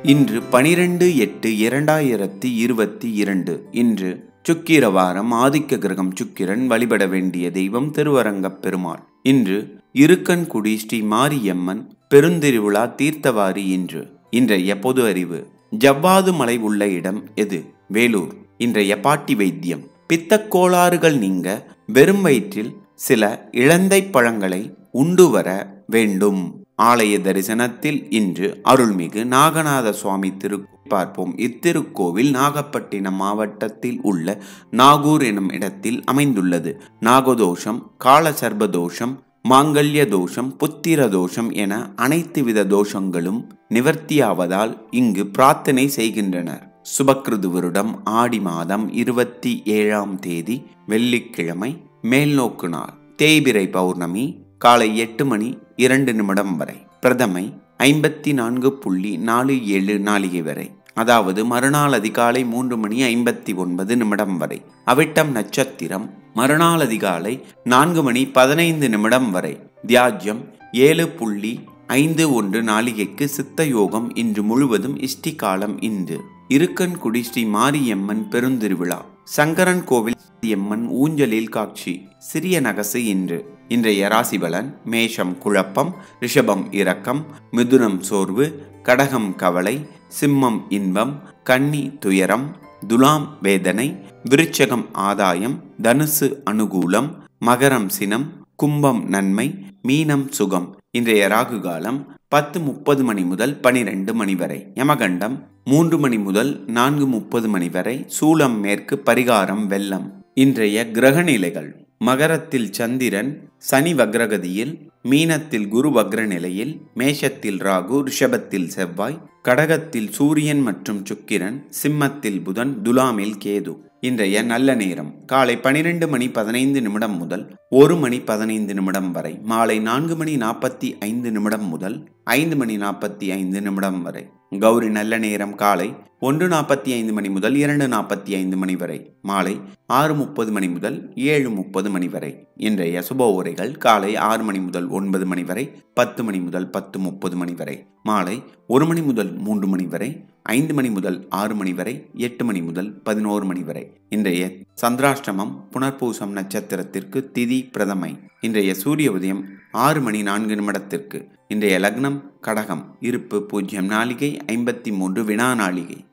இன்று பனிரெண்டு எட்டு இரண்டாயிரத்தி இருபத்தி இரண்டு இன்று சுக்கிரவாரம் ஆதிக்க கிரகம் சுக்கிரன் வழிபட வேண்டிய தெய்வம் திருவரங்கப் பெருமாள் இன்று இருக்கன்குடி ஸ்ரீ மாரியம்மன் பெருந்திருவிழா தீர்த்தவாரி இன்று இன்றைய பொது அறிவு ஜவ்வாது மலை உள்ள இடம் எது வேலூர் இன்றைய பாட்டி வைத்தியம் பித்தக் கோளாறுகள் நீங்க வெறும் வயிற்றில் சில இழந்தை பழங்களை உண்டு வர வேண்டும் ஆலய தரிசனத்தில் இன்று அருள்மிகு நாகநாத சுவாமி திரு பார்ப்போம் இத்திருக்கோவில் நாகப்பட்டினம் மாவட்டத்தில் உள்ள நாகூர் எனும் இடத்தில் அமைந்துள்ளது நாகதோஷம் காலசர்ப தோஷம் மாங்கல்ய தோஷம் புத்திர தோஷம் என அனைத்து வித தோஷங்களும் நிவர்த்தியாவதால் இங்கு பிரார்த்தனை செய்கின்றனர் சுபக்கிருது வருடம் ஆடி மாதம் இருபத்தி ஏழாம் தேதி வெள்ளிக்கிழமை மேல்நோக்கு நாள் தேய்பிரை பௌர்ணமி காலை எட்டு மணி இரண்டு நிமிடம் வரை பிரதமை ஐம்பத்தி நான்கு புள்ளி நாலு ஏழு நாளிகை வரை அதாவது மறுநாள் அதிகாலை மூன்று மணி ஐம்பத்தி ஒன்பது நிமிடம் வரை அவிட்டம் நட்சத்திரம் மறுநாள் அதிகாலை நான்கு மணி பதினைந்து நிமிடம் வரை தியாஜ்யம் ஏழு புள்ளி ஐந்து ஒன்று நாளிகைக்கு சித்த யோகம் இன்று முழுவதும் இஷ்டி காலம் இன்று இருக்கன்குடி ஸ்ரீ மாரியம்மன் பெருந்திருவிழா சங்கரன் கோவில் அம்மன் ஊஞ்சலில் காட்சி சிறிய நகசு இன்று இன்றைய ராசிபலன் மேஷம் குழப்பம் ரிஷபம் இரக்கம் மிதுனம் சோர்வு கடகம் கவலை சிம்மம் இன்பம் கன்னி துயரம் துலாம் வேதனை விருச்சகம் ஆதாயம் தனுசு அனுகூலம் மகரம் சினம் கும்பம் நன்மை மீனம் சுகம் இன்றைய ராகு காலம் பத்து முப்பது மணி முதல் பனிரெண்டு மணி வரை யமகண்டம் மூன்று மணி முதல் நான்கு முப்பது மணி வரை சூலம் மேற்கு பரிகாரம் வெள்ளம் இன்றைய கிரகநிலைகள் மகரத்தில் சந்திரன் சனி வக்ரகதியில் மீனத்தில் குரு வக்ர நிலையில் மேஷத்தில் ராகு ரிஷபத்தில் செவ்வாய் கடகத்தில் சூரியன் மற்றும் சுக்கிரன் சிம்மத்தில் புதன் துலாமில் கேது இன்றைய நல்ல நேரம் காலை பனிரெண்டு மணி பதினைந்து நிமிடம் முதல் ஒரு மணி பதினைந்து நிமிடம் வரை மாலை நான்கு மணி நாற்பத்தி ஐந்து நிமிடம் முதல் ஐந்து மணி நாற்பத்தி ஐந்து நிமிடம் வரை கௌரி நல்ல நேரம் காலை ஒன்று நாற்பத்தி ஐந்து மணி முதல் இரண்டு நாற்பத்தி ஐந்து மணி வரை மாலை ஆறு முப்பது மணி முதல் ஏழு முப்பது மணி வரை இன்றைய சுப உரைகள் காலை ஆறு மணி முதல் ஒன்பது மணி வரை பத்து மணி முதல் பத்து முப்பது மணி வரை மாலை ஒரு மணி முதல் மூன்று மணி வரை ஐந்து மணி முதல் ஆறு மணி வரை எட்டு மணி முதல் பதினோரு மணி வரை இன்றைய சந்திராஷ்டமம் புனர்பூசம் நட்சத்திரத்திற்கு திதி பிரதமை இன்றைய சூரிய உதயம் ஆறு மணி நான்கு நிமிடத்திற்கு இன்றைய லக்னம் கடகம் இருப்பு பூஜ்ஜியம் நாளிகை ஐம்பத்தி மூன்று வினா நாளிகை